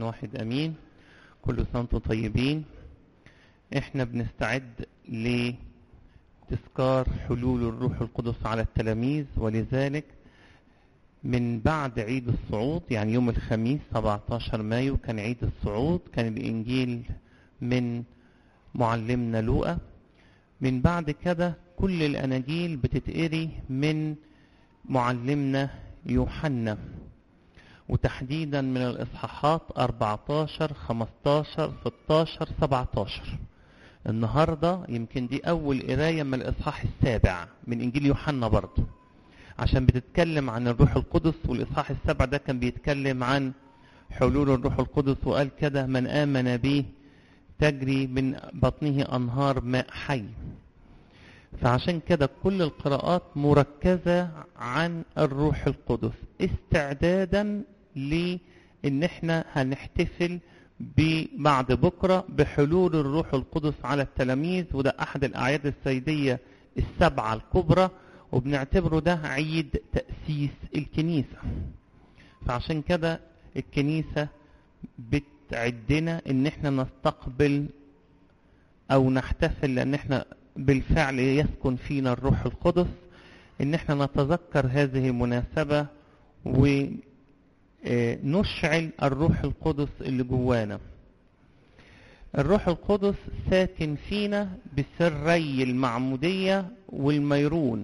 واحد امين كل سنه وانتم طيبين احنا بنستعد لتذكار حلول الروح القدس على التلاميذ ولذلك من بعد عيد الصعود يعني يوم الخميس 17 مايو كان عيد الصعود كان الانجيل من معلمنا لوقا من بعد كده كل الاناجيل بتتقري من معلمنا يوحنا وتحديدا من الإصحاحات 14 15 16 17 النهاردة يمكن دي أول قراية من الإصحاح السابع من إنجيل يوحنا برضه عشان بتتكلم عن الروح القدس والإصحاح السابع ده كان بيتكلم عن حلول الروح القدس وقال كده من آمن به تجري من بطنه أنهار ماء حي فعشان كده كل القراءات مركزة عن الروح القدس استعدادا لان احنا هنحتفل بعد بكرة بحلول الروح القدس على التلاميذ وده احد الاعياد السيدية السبعة الكبرى وبنعتبره ده عيد تأسيس الكنيسة فعشان كده الكنيسة بتعدنا ان احنا نستقبل او نحتفل لان احنا بالفعل يسكن فينا الروح القدس ان احنا نتذكر هذه المناسبة ونشعل الروح القدس اللي جوانا الروح القدس ساكن فينا بسري المعمودية والميرون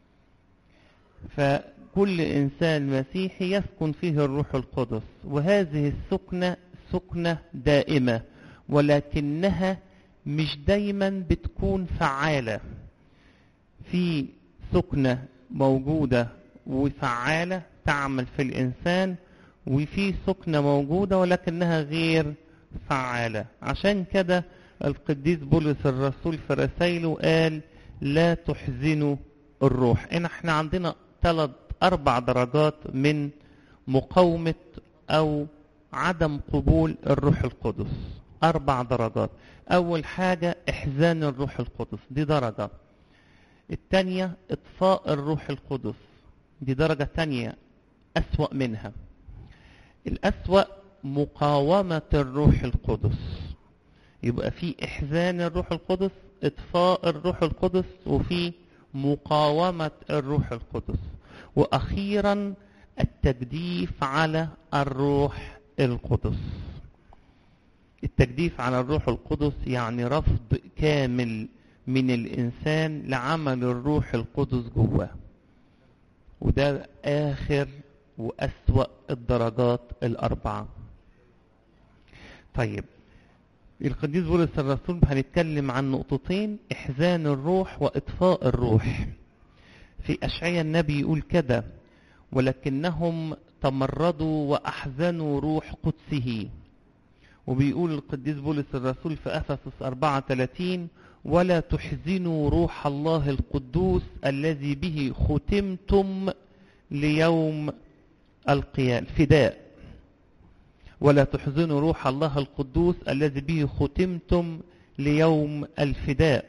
فكل إنسان مسيحي يسكن فيه الروح القدس وهذه السكنة سكنة دائمة ولكنها مش دايما بتكون فعالة في سكنة موجودة وفعالة تعمل في الإنسان وفي سكنة موجودة ولكنها غير فعالة عشان كده القديس بولس الرسول في رسائله قال لا تحزنوا الروح إن احنا عندنا ثلاث أربع درجات من مقاومة أو عدم قبول الروح القدس أربع درجات أول حاجة إحزان الروح القدس دي درجة الثانية إطفاء الروح القدس دي درجة تانية أسوأ منها الأسوأ مقاومة الروح القدس يبقى في إحزان الروح القدس إطفاء الروح القدس وفي مقاومة الروح القدس وأخيرا التجديف على الروح القدس التجديف على الروح القدس يعني رفض كامل من الإنسان لعمل الروح القدس جواه وده آخر وأسوأ الدرجات الأربعة طيب القديس بولس الرسول هنتكلم عن نقطتين إحزان الروح وإطفاء الروح في أشعياء النبي يقول كده ولكنهم تمردوا وأحزنوا روح قدسه وبيقول القديس بولس الرسول في أفسس 34 ولا تحزنوا روح الله القدوس الذي به ختمتم ليوم القيام فداء ولا تحزنوا روح الله القدوس الذي به ختمتم ليوم الفداء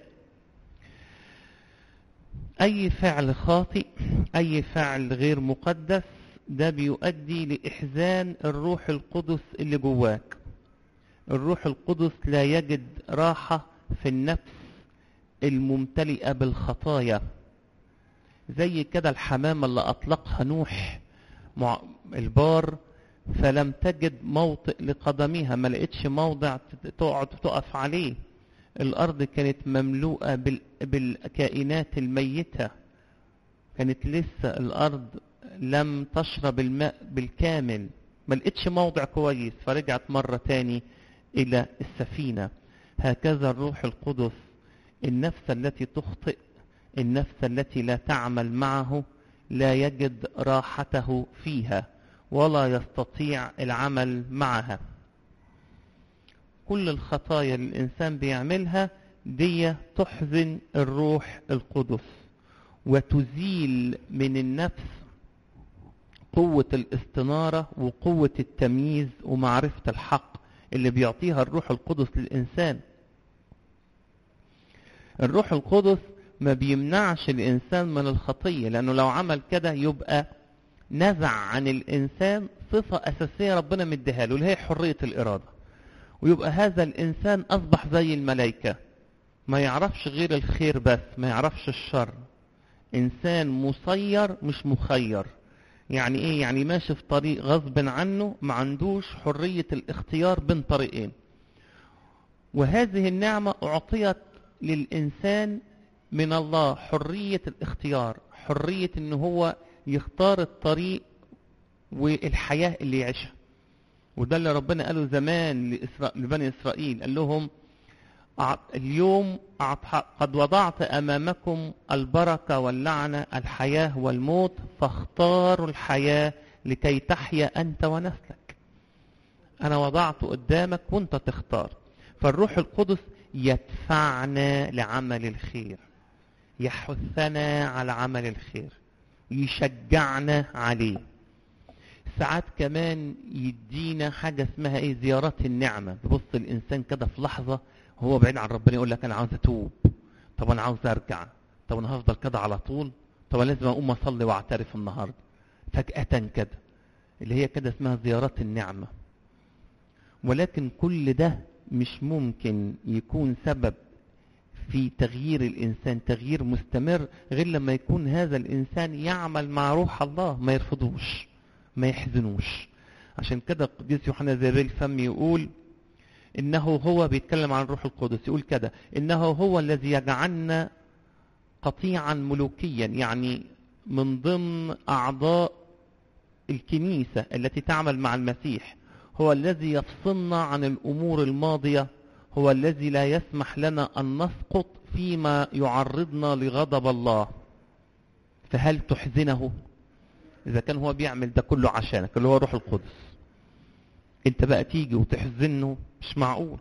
أي فعل خاطئ أي فعل غير مقدس ده بيؤدي لإحزان الروح القدس اللي جواك الروح القدس لا يجد راحة في النفس الممتلئة بالخطايا زي كده الحمامة اللي أطلقها نوح مع البار فلم تجد موطئ لقدمها ما لقيتش موضع تقعد تقف عليه الأرض كانت مملوءة بالكائنات الميتة كانت لسه الأرض لم تشرب الماء بالكامل ما لقيتش موضع كويس فرجعت مرة تاني إلى السفينة هكذا الروح القدس النفس التي تخطئ النفس التي لا تعمل معه لا يجد راحته فيها ولا يستطيع العمل معها كل الخطايا اللي الإنسان بيعملها دي تحزن الروح القدس وتزيل من النفس قوة الاستنارة وقوة التمييز ومعرفة الحق اللي بيعطيها الروح القدس للإنسان الروح القدس ما بيمنعش الإنسان من الخطية لأنه لو عمل كده يبقى نزع عن الإنسان صفة أساسية ربنا مديها له اللي هي حرية الإرادة ويبقى هذا الإنسان أصبح زي الملائكة ما يعرفش غير الخير بس ما يعرفش الشر إنسان مسير مش مخير يعني إيه يعني ماشي في طريق غصب عنه ما عندوش حرية الاختيار بين طريقين وهذه النعمة أعطيت للإنسان من الله حرية الاختيار حرية ان هو يختار الطريق والحياة اللي يعيشها وده اللي ربنا قاله زمان لإسرائيل لبني إسرائيل قال لهم اليوم قد وضعت أمامكم البركة واللعنة الحياة والموت فاختاروا الحياة لكي تحيا أنت ونسلك أنا وضعت قدامك وانت تختار فالروح القدس يدفعنا لعمل الخير يحثنا على عمل الخير يشجعنا عليه ساعات كمان يدينا حاجة اسمها ايه زيارات النعمة تبص الانسان كده في لحظة هو بعيد عن ربنا يقول لك انا عاوز اتوب طب انا عاوز ارجع طب انا هفضل كده على طول طب انا لازم اقوم اصلي واعترف النهاردة فجأة كده اللي هي كده اسمها زيارات النعمة ولكن كل ده مش ممكن يكون سبب في تغيير الإنسان تغيير مستمر غير لما يكون هذا الإنسان يعمل مع روح الله ما يرفضوش ما يحزنوش عشان كده القديس يوحنا زابيل فم يقول إنه هو بيتكلم عن الروح القدس يقول كده إنه هو الذي يجعلنا قطيعا ملوكيا يعني من ضمن أعضاء الكنيسة التي تعمل مع المسيح هو الذي يفصلنا عن الأمور الماضية هو الذي لا يسمح لنا أن نسقط فيما يعرضنا لغضب الله فهل تحزنه إذا كان هو بيعمل ده كله عشانك اللي هو روح القدس انت بقى تيجي وتحزنه مش معقول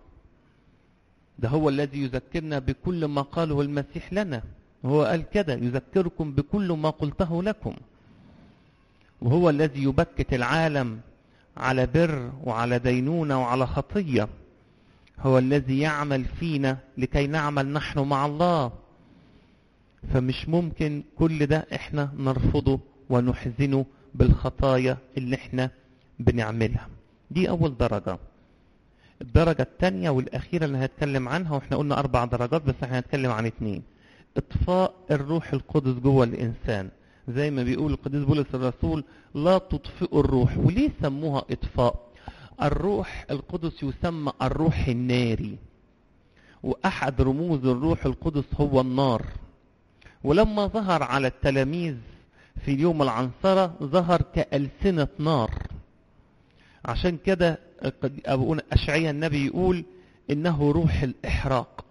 ده هو الذي يذكرنا بكل ما قاله المسيح لنا هو قال كده يذكركم بكل ما قلته لكم وهو الذي يبكت العالم على بر وعلى دينونة وعلى خطية هو الذي يعمل فينا لكي نعمل نحن مع الله فمش ممكن كل ده احنا نرفضه ونحزنه بالخطايا اللي احنا بنعملها دي اول درجة الدرجة الثانية والأخيرة اللي هنتكلم عنها واحنا قلنا أربع درجات بس احنا هنتكلم عن اتنين إطفاء الروح القدس جوه الإنسان زي ما بيقول القديس بولس الرسول لا تطفئوا الروح وليه سموها إطفاء الروح القدس يسمى الروح الناري وأحد رموز الروح القدس هو النار ولما ظهر على التلاميذ في يوم العنصرة ظهر كألسنة نار عشان كده أبونا أشعيا النبي يقول إنه روح الإحراق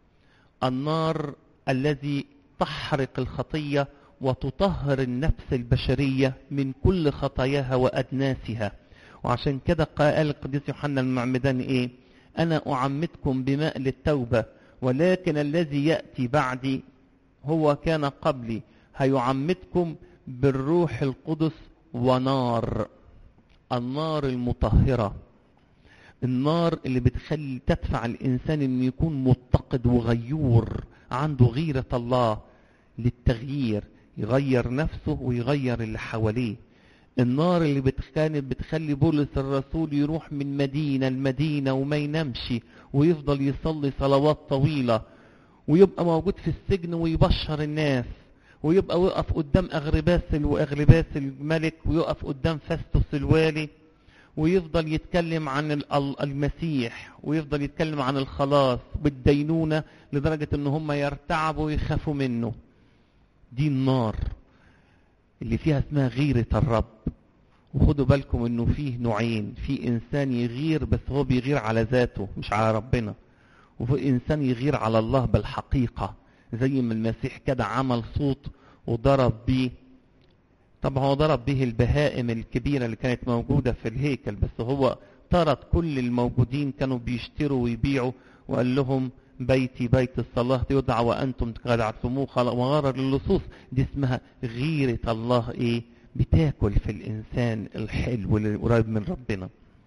النار الذي تحرق الخطية وتطهر النفس البشرية من كل خطاياها وأدناسها وعشان كده قال القديس يوحنا المعمدان إيه أنا أعمدكم بماء للتوبة ولكن الذي يأتي بعدي هو كان قبلي هيعمدكم بالروح القدس ونار النار المطهرة النار اللي بتخلي تدفع الإنسان إنه يكون متقد وغيور عنده غيرة الله للتغيير يغير نفسه ويغير اللي حواليه النار اللي كانت بتخلي بولس الرسول يروح من مدينة لمدينة وما ينامش ويفضل يصلي صلوات طويلة ويبقى موجود في السجن ويبشر الناس ويبقى ويقف قدام أغرباس وأغرباس الملك ويقف قدام فاستوس الوالي ويفضل يتكلم عن المسيح ويفضل يتكلم عن الخلاص بالدينونة لدرجة ان هم يرتعبوا ويخافوا منه دي النار اللي فيها اسمها غيرة الرب وخدوا بالكم انه فيه نوعين في انسان يغير بس هو بيغير على ذاته مش على ربنا وفي انسان يغير على الله بالحقيقة زي ما المسيح كده عمل صوت وضرب بيه طبعا هو ضرب به البهائم الكبيرة اللي كانت موجودة في الهيكل بس هو طرد كل الموجودين كانوا بيشتروا ويبيعوا وقال لهم بيتي بيت الصلاة يدعى وأنتم خدعتموه وغار للصوص دي اسمها غيرة الله إيه بتاكل في الإنسان الحلو اللي قريب من ربنا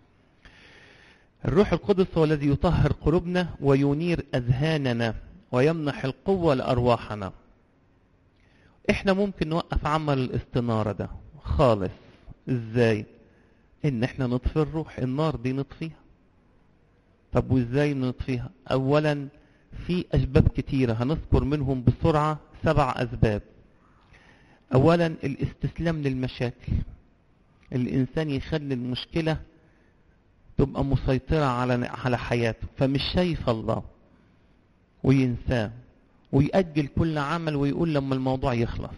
الروح القدس هو الذي يطهر قلوبنا وينير أذهاننا ويمنح القوة لأرواحنا احنا ممكن نوقف عمل الاستنارة ده خالص ازاي ان احنا نطفي الروح النار دي نطفيها طب وازاي نطفيها اولا في اسباب كتيرة هنذكر منهم بسرعة سبع اسباب اولا الاستسلام للمشاكل الانسان يخلي المشكلة تبقى مسيطرة على على حياته فمش شايف الله وينساه ويأجل كل عمل ويقول لما الموضوع يخلص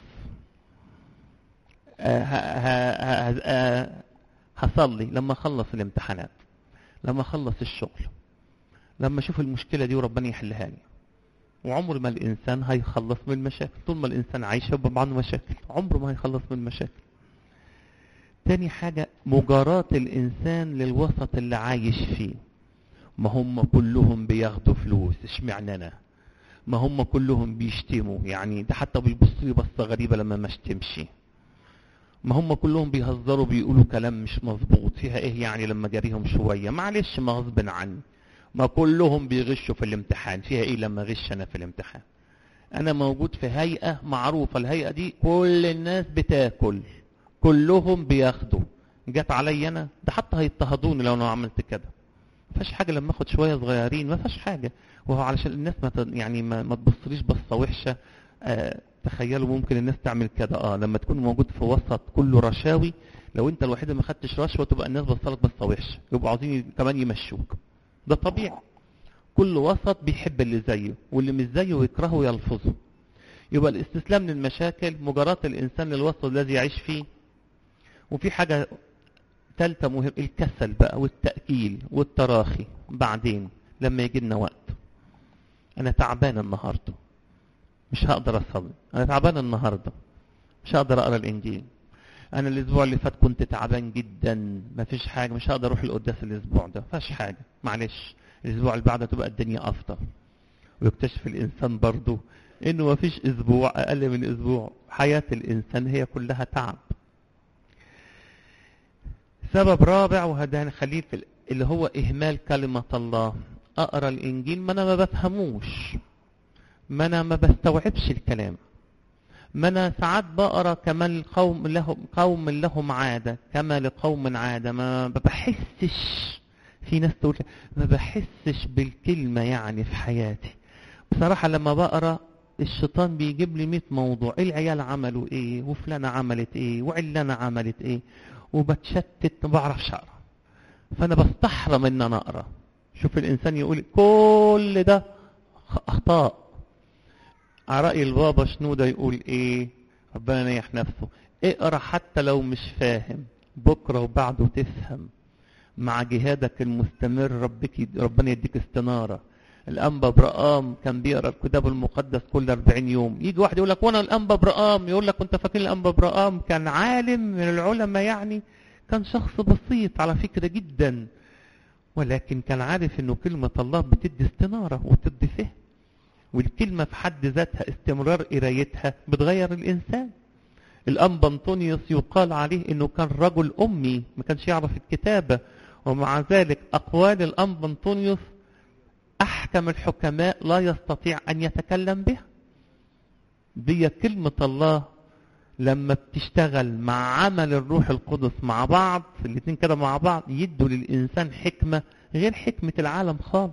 آه ها ها ها هصلي لما اخلص الامتحانات لما اخلص الشغل لما اشوف المشكله دي وربنا يحلها لي وعمر ما الانسان هيخلص من المشاكل طول ما الانسان عايش يبقى عنده مشاكل عمره ما هيخلص من المشاكل تاني حاجة مجاراة الإنسان للوسط اللي عايش فيه ما هم كلهم بياخدوا فلوس اشمعنى أنا ما هم كلهم بيشتموا يعني ده حتى بيبصوا لي بصة غريبة لما ما اشتمش ما هم كلهم بيهزروا بيقولوا كلام مش مظبوط فيها ايه يعني لما جاريهم شوية معلش ما غصب عني ما كلهم بيغشوا في الامتحان فيها ايه لما غش انا في الامتحان انا موجود في هيئة معروفة الهيئة دي كل الناس بتاكل كلهم بياخدوا جت عليا انا ده حتى هيضطهدوني لو انا عملت كده ما فيش حاجه لما اخد شويه صغيرين ما فيش حاجه وهو علشان الناس ما يعني ما, ما تبصليش بصه وحشه آه تخيلوا ممكن الناس تعمل كده اه لما تكون موجود في وسط كله رشاوي لو انت الوحيد اللي ما خدتش رشوه تبقى الناس بصلك بصه وحشه يبقوا عاوزين كمان يمشوك ده طبيعي كل وسط بيحب اللي زيه واللي مش زيه يكرهه يلفظه يبقى الاستسلام للمشاكل مجاراة الإنسان للوسط الذي يعيش فيه وفي حاجة ثالثة مهم الكسل بقى والتأكيل والتراخي بعدين لما يجي لنا وقت أنا تعبان النهاردة مش هقدر أصلي أنا تعبان النهاردة مش هقدر أقرأ الإنجيل أنا الأسبوع اللي فات كنت تعبان جدا ما فيش حاجة مش هقدر أروح القداس الأسبوع ده ما فيش حاجة معلش الأسبوع اللي بعده تبقى الدنيا أفضل ويكتشف الإنسان برضه إنه ما فيش أسبوع أقل من أسبوع حياة الإنسان هي كلها تعب سبب رابع وهذا هنخليه في اللي هو إهمال كلمة الله أقرأ الإنجيل ما أنا ما بفهموش ما أنا ما بستوعبش الكلام ما أنا ساعات بقرأ كما القوم لهم قوم لهم عادة كما لقوم عادة ما بحسش في ناس تقول ما بحسش بالكلمة يعني في حياتي بصراحة لما بقرأ الشيطان بيجيب لي 100 موضوع العيال عملوا ايه وفلانة عملت ايه وعلانة عملت ايه وبتشتت ما بعرفش اقرا فانا بستحرم ان انا اقرا شوف الانسان يقول كل ده اخطاء على راي البابا شنوده يقول ايه ربنا يريح نفسه اقرا حتى لو مش فاهم بكره وبعده تفهم مع جهادك المستمر ربك ربنا يديك استناره الانبا برقام كان بيقرا الكتاب المقدس كل 40 يوم يجي واحد يقول لك وانا الانبا برقام يقول لك كنت فاكر الانبا برقام كان عالم من العلماء يعني كان شخص بسيط على فكره جدا ولكن كان عارف انه كلمه الله بتدي استناره وتدي فهم والكلمه في حد ذاتها استمرار قرايتها بتغير الانسان الانبا انطونيوس يقال عليه انه كان رجل امي ما كانش يعرف الكتابه ومع ذلك اقوال الانبا انطونيوس أحكم الحكماء لا يستطيع أن يتكلم بها دي كلمة الله لما بتشتغل مع عمل الروح القدس مع بعض الاثنين كده مع بعض يدوا للإنسان حكمة غير حكمة العالم خالص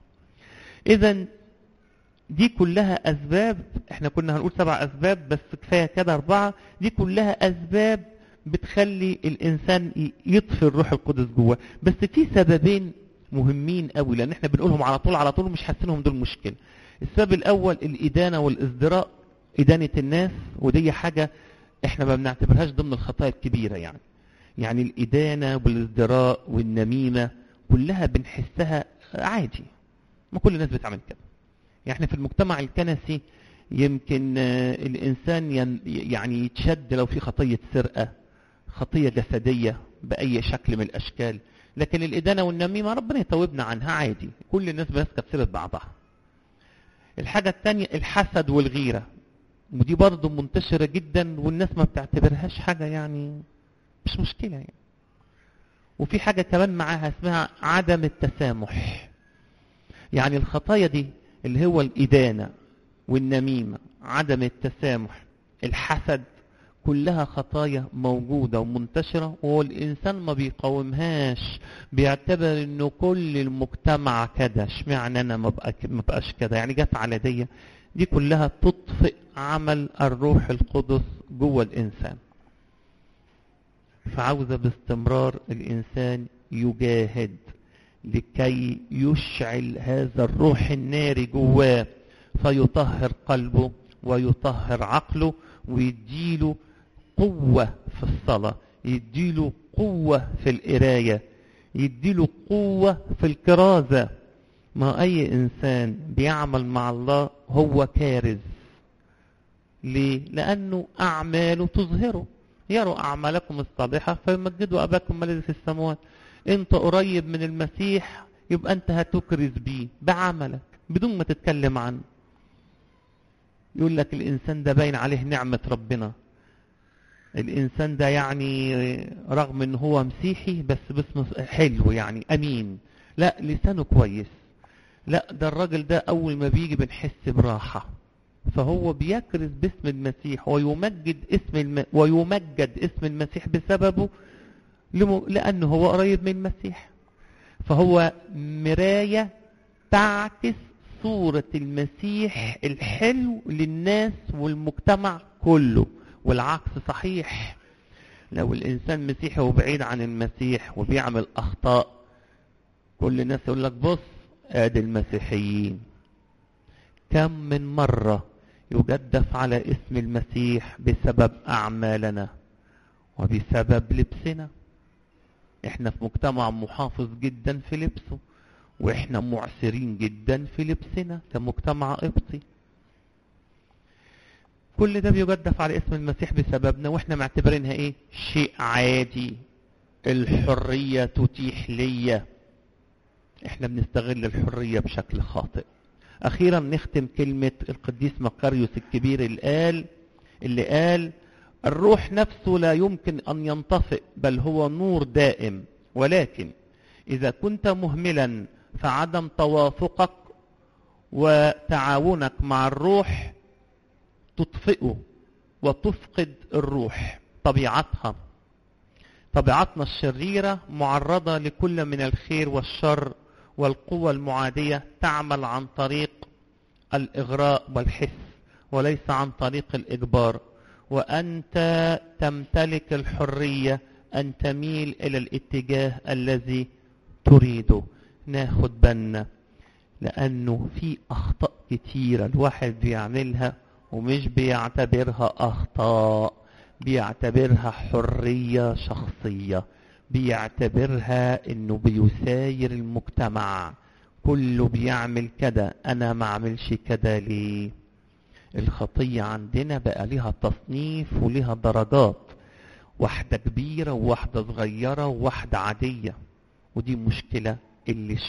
إذا دي كلها أسباب احنا كنا هنقول سبع أسباب بس كفاية كده أربعة دي كلها أسباب بتخلي الإنسان يطفي الروح القدس جوه بس في سببين مهمين قوي لان احنا بنقولهم على طول على طول مش حاسينهم دول مشكله السبب الاول الادانه والازدراء ادانه الناس ودي حاجه احنا ما بنعتبرهاش ضمن الخطايا الكبيره يعني يعني الادانه والازدراء والنميمه كلها بنحسها عادي ما كل الناس بتعمل كده يعني احنا في المجتمع الكنسي يمكن الانسان يعني يتشد لو في خطيه سرقه خطيه جسديه باي شكل من الاشكال لكن الإدانة والنميمة ربنا يتوبنا عنها عادي كل الناس ماسكة بسيرة بعضها الحاجة الثانية الحسد والغيرة ودي برضه منتشرة جدا والناس ما بتعتبرهاش حاجة يعني مش مشكلة يعني وفي حاجة كمان معاها اسمها عدم التسامح يعني الخطايا دي اللي هو الإدانة والنميمة عدم التسامح الحسد كلها خطايا موجودة ومنتشرة والإنسان ما بيقاومهاش بيعتبر إنه كل المجتمع كده اشمعنى أنا ما بقاش كده يعني جت على دي دي كلها تطفئ عمل الروح القدس جوه الإنسان فعاوزة باستمرار الإنسان يجاهد لكي يشعل هذا الروح الناري جواه فيطهر قلبه ويطهر عقله ويديله قوة في الصلاة يديله قوة في القراية يديله قوة في الكرازة ما أي إنسان بيعمل مع الله هو كارز ليه؟ لأنه أعماله تظهره يروا أعمالكم الصالحة فيمجدوا أباكم الذي في السماوات أنت قريب من المسيح يبقى أنت هتكرز بيه بعملك بدون ما تتكلم عنه يقول لك الإنسان ده باين عليه نعمة ربنا الإنسان ده يعني رغم أنه هو مسيحي بس باسمه حلو يعني أمين لا لسانه كويس لا ده الراجل ده أول ما بيجي بنحس براحة فهو بيكرز باسم المسيح ويمجد اسم الم... ويمجد اسم المسيح بسببه لم... لأنه هو قريب من المسيح فهو مراية تعكس صورة المسيح الحلو للناس والمجتمع كله والعكس صحيح لو الإنسان مسيحي وبعيد عن المسيح وبيعمل أخطاء كل الناس يقول لك بص ادي المسيحيين كم من مرة يجدف على اسم المسيح بسبب أعمالنا وبسبب لبسنا احنا في مجتمع محافظ جدا في لبسه واحنا معسرين جدا في لبسنا كمجتمع قبطي كل ده بيجدف على اسم المسيح بسببنا واحنا معتبرينها ايه شيء عادي الحرية تتيح ليا احنا بنستغل الحرية بشكل خاطئ اخيرا نختم كلمة القديس مقاريوس الكبير اللي قال اللي قال الروح نفسه لا يمكن ان ينطفئ بل هو نور دائم ولكن اذا كنت مهملا فعدم توافقك وتعاونك مع الروح تطفئه وتفقد الروح طبيعتها طبيعتنا الشريرة معرضة لكل من الخير والشر والقوى المعادية تعمل عن طريق الإغراء والحس وليس عن طريق الإجبار وأنت تمتلك الحرية أن تميل إلى الاتجاه الذي تريده ناخد بالنا لأنه في أخطاء كتيرة الواحد بيعملها ومش بيعتبرها أخطاء بيعتبرها حرية شخصية بيعتبرها انه بيساير المجتمع كله بيعمل كده انا ما اعملش كده ليه الخطية عندنا بقى ليها تصنيف وليها درجات واحدة كبيرة وواحدة صغيرة وواحدة عادية ودي مشكلة اللي